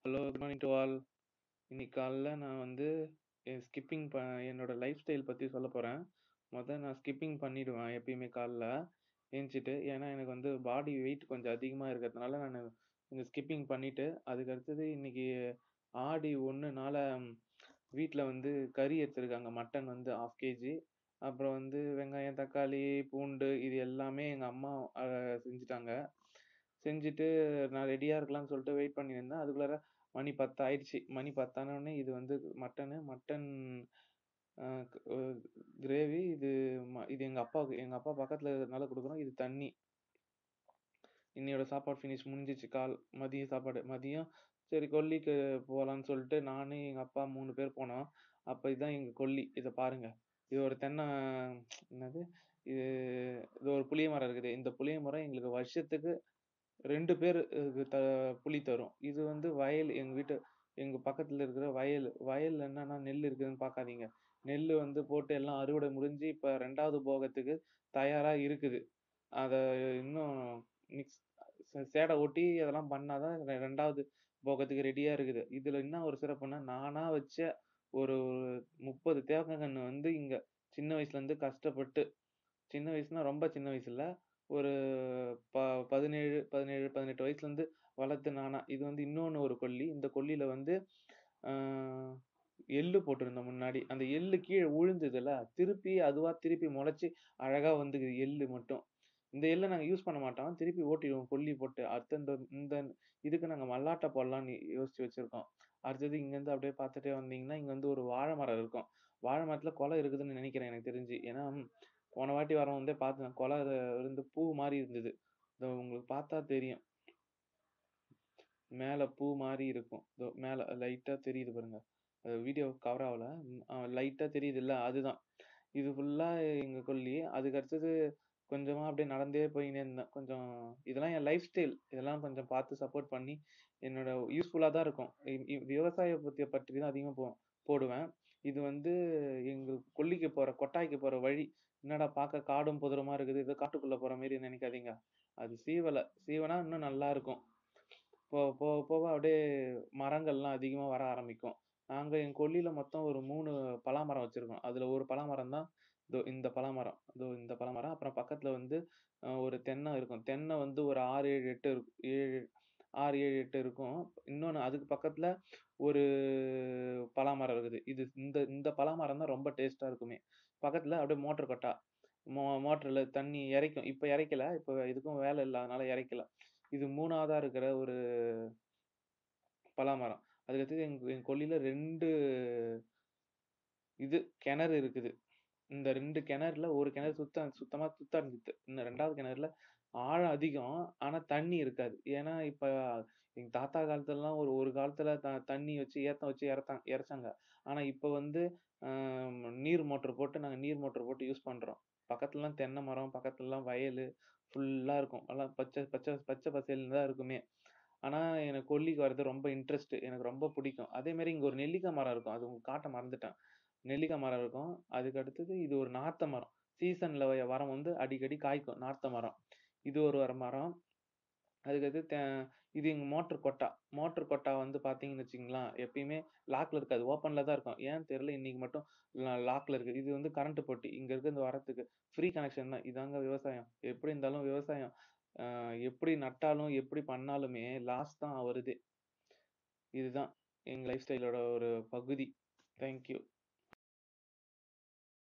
hello good morning to all இன்னைக்கு காலைல நான் வந்து ஸ்கிப்பிங் ப என்னோட லைஃப் ஸ்டைல் பற்றி சொல்ல போகிறேன் மொதல் நான் ஸ்கிப்பிங் பண்ணிடுவேன் எப்பயுமே காலைல ஏஞ்சிட்டு ஏன்னா எனக்கு வந்து பாடி வெயிட் கொஞ்சம் அதிகமாக இருக்கிறதுனால நான் இந்த ஸ்கிப்பிங் பண்ணிவிட்டு அதுக்கு அடுத்தது இன்னைக்கு ஆடி ஒன்றுனால வீட்டில் வந்து கறி எடுத்துருக்காங்க மட்டன் வந்து ஆஃப் கேஜி அப்புறம் வந்து வெங்காயம் தக்காளி பூண்டு இது எல்லாமே எங்கள் அம்மா அஹ், செஞ்சுட்டாங்க செஞ்சுட்டு நான் ரெடியாக இருக்கலாம்னு சொல்லிட்டு வெயிட் பண்ணியிருந்தேன் அதுக்குள்ளார மணி பத்து ஆயிடுச்சு மணி பத்தானோடனே இது வந்து மட்டனு மட்டன் கிரேவி இது ம- இது எங்கள் அப்பாவுக்கு எங்கள் அப்பா பக்கத்தில் இருக்கிறதுனால கொடுக்குறோம் இது தண்ணி இன்னையோட சாப்பாடு ஃபினிஷ் முடிஞ்சிச்சு கால் மதிய சாப்பாடு மதியம் சரி கொல்லிக்கு போகலான்னு சொல்லிட்டு நானு எங்கள் அப்பா மூணு பேர் போனோம் அப்போ இதுதான் எங்கள் கொல்லி இதை பாருங்க இது ஒரு தென்னை என்னது இது இது ஒரு புளிய மரம் இருக்குது இந்த புளிய மரம் எங்களுக்கு வருஷத்துக்கு ரெண்டு பேர் த புளி தரும் இது வந்து வயல் எங்கள் வீட்டு எங்கள் பக்கத்தில் இருக்கிற வயல் வயல் என்னன்னா நெல் இருக்குதுன்னு பார்க்காதீங்க நெல் வந்து போட்டு எல்லாம் அறுவடை முடிஞ்சு இப்போ ரெண்டாவது போகத்துக்கு தயாராக இருக்குது அதை இன்னும் மிக்ஸ் சேடை ஒட்டி அதெல்லாம் பண்ணாதான் ரெ- ரெண்டாவது போகத்துக்கு ரெடியாக இருக்குது இதில் என்ன ஒரு சிறப்புன்னா நானாக வச்ச ஒரு முப்பது தேவக்கன்று வந்து இங்கே சின்ன வயசுலேருந்து கஷ்டப்பட்டு சின்ன வயசுனா ரொம்ப சின்ன வயசு இல்ல ஒரு ப பதினேழு பதினேழு பதினெட்டு வயசுலேருந்து வளர்த்து நானா இது வந்து இன்னொன்று ஒரு கொல்லி இந்த கொல்லியில் வந்து ஆஹ், எள்ளு போட்டிருந்தோம் முன்னாடி அந்த எள்ளு கீழே உழுந்ததுல திருப்பி அதுவா திருப்பி முளைச்சி அழகா வந்துக்குது எள்ளு மட்டும் இந்த எள்ளை நாங்கள் யூஸ் பண்ண மாட்டோம் திருப்பி ஓட்டிடுவோம் கொல்லி போட்டு அடுத்து இந்த இந்த இதுக்கு நாங்கள் மல்லாட்டை போடலாம்னு யோசிச்சு வச்சிருக்கோம் அடுத்தது இங்கேருந்து அப்படியே பார்த்துட்டே வந்தீங்கன்னா இங்கே வந்து ஒரு வாழை மரம் இருக்கும் வாழை மரத்தில் கொலை இருக்குதுன்னு நினைக்கிறேன் எனக்கு தெரிஞ்சு ஏன்னா ம், போன வாட்டி வரவன் வந்து பார்த்தேன் கொலை இருந்து பூ மாதிரி இருந்தது இதோ உங்களுக்கு பார்த்தா தெரியும் மேலே பூ மாதிரி இருக்கும் இதோ மேலே லைட்டாக தெரியுது பாருங்க அது வீடியோ கவர் ஆகல லைட்டாக தெரியுது இல்ல அதுதான் இது ஃபுல்லாக எங்கள் கொல்லி அதுக்கு அடுத்தது கொஞ்சமாக அப்படியே நடந்தே போயினே இருந்தேன் கொஞ்சம் இதெல்லாம் என் லைஃப் ஸ்டைல் இதெல்லாம் கொஞ்சம் பார்த்து சப்போர்ட் பண்ணி என்னோட யூஸ்ஃபுல்லாக தான் இருக்கும் இ- இ- விவசாய பற்றிய பற்றி தான் அதிகமாக போ போடுவேன் இது வந்து எங்கள் கொல்லிக்கு போகிற கொட்டாய்க்கு போகிற வழி என்னடா பார்க்க காடும் புதருமா இருக்குது இது காட்டுக்குள்ளே போகிற மாதிரி நினைக்காதீங்க அது சீவலை சீவனா இன்னும் நல்லா இருக்கும் போக போக போக அப்படியே மரங்கள்லாம் அதிகமா வர ஆரம்பிக்கும் நாங்க என் கொல்லியில மொத்தம் ஒரு மூணு பலாமரம் வச்சிருக்கோம் அதுல ஒரு பலாமரம் தான் இதோ இந்த பலாமரம் இதோ இந்த பலாமரம் அப்புறம் பக்கத்துல வந்து அஹ், ஒரு தென்னை இருக்கும் தென்னை வந்து ஒரு ஆறு ஏழு எட்டு இருக்கும் ஏழு ஆறு ஏழு எட்டு இருக்கும் இன்னொன்னு அதுக்கு பக்கத்துல ஒரு பலாமரம் இருக்குது இது இந்த இந்த பலாமரம் தான் ரொம்ப டேஸ்டா இருக்குமே பக்கத்துல அப்படியே மோட்டர் கொட்டா மோ மோட்டர்ல தண்ணி இறைக்கும் இப்ப இறைக்கல இப்ப இதுக்கும் வேலை இல்லாதனால இறைக்கல இது மூணாவதா இருக்கிற ஒரு பலாமரம் அதுக்கடுத்தது எங்க என் கொல்லியில ரெண்டு இது கிணறு இருக்குது இந்த ரெண்டு கிணறுல ஒரு கிணறு சுத்த சுத்தமா சுத்த இருந்துச்சு இன்னும் ரெண்டாவது கிணறுல ஆழம் அதிகம் ஆனா தண்ணி இருக்காது ஏன்னா இப்ப எங்க தாத்தா காலத்துலலாம் ஒரு ஒரு காலத்துல த தண்ணி வச்சு ஏத்தம் வச்சு இறத்தாங்க இறைச்சாங்க ஆனா இப்ப வந்து ஆஹ் நீர் மோட்டர் போட்டு நாங்க நீர் மோட்டர் போட்டு யூஸ் பண்றோம் பக்கத்துலலாம் தென்னை மரம் பக்கத்துலலாம் வயல் ஃபுல்லா இருக்கும் எல்லாம் பச்சை பச்சை பச்சை பசேல்னு தான் இருக்குமே ஆனா எனக்கு கொல்லிக்கு வர்றது ரொம்ப இன்ட்ரெஸ்ட் எனக்கு ரொம்ப பிடிக்கும் அதே மாதிரி இங்க ஒரு நெல்லிக்காய் மரம் இருக்கும் அது உங்களுக்கு காட்ட மறந்துட்டேன் நெல்லிக்காய் மரம் இருக்கும் அதுக்கு அடுத்தது இது ஒரு நார்த்த மரம் சீசன்ல வரம் வந்து அடிக்கடி காய்க்கும் நார்த்த மரம் இது ஒரு வர மரம் அதுக்கடுத்து தே- இது எங்க மோட்டர் கொட்டா மோட்டர் கொட்டா வந்து பாத்தீங்கன்னு வச்சுங்களேன் எப்பயுமே லாக்ல இருக்காது ஓப்பன்ல தான் இருக்கும் ஏன் தெரியல இன்னைக்கு மட்டும் லாக்ல இருக்கு இது வந்து கரண்ட் போட்டி இங்க இருக்கு இந்த வரத்துக்கு ஃப்ரீ கனெக்ஷன் தான் இதாங்க விவசாயம் எப்படி இருந்தாலும் விவசாயம் ஆஹ் எப்படி நட்டாலும் எப்படி பண்ணாலுமே லாஸ் தான் வருது இதுதான் எங்க லைஃப் ஸ்டைலோட ஒரு பகுதி தேங்க்யூ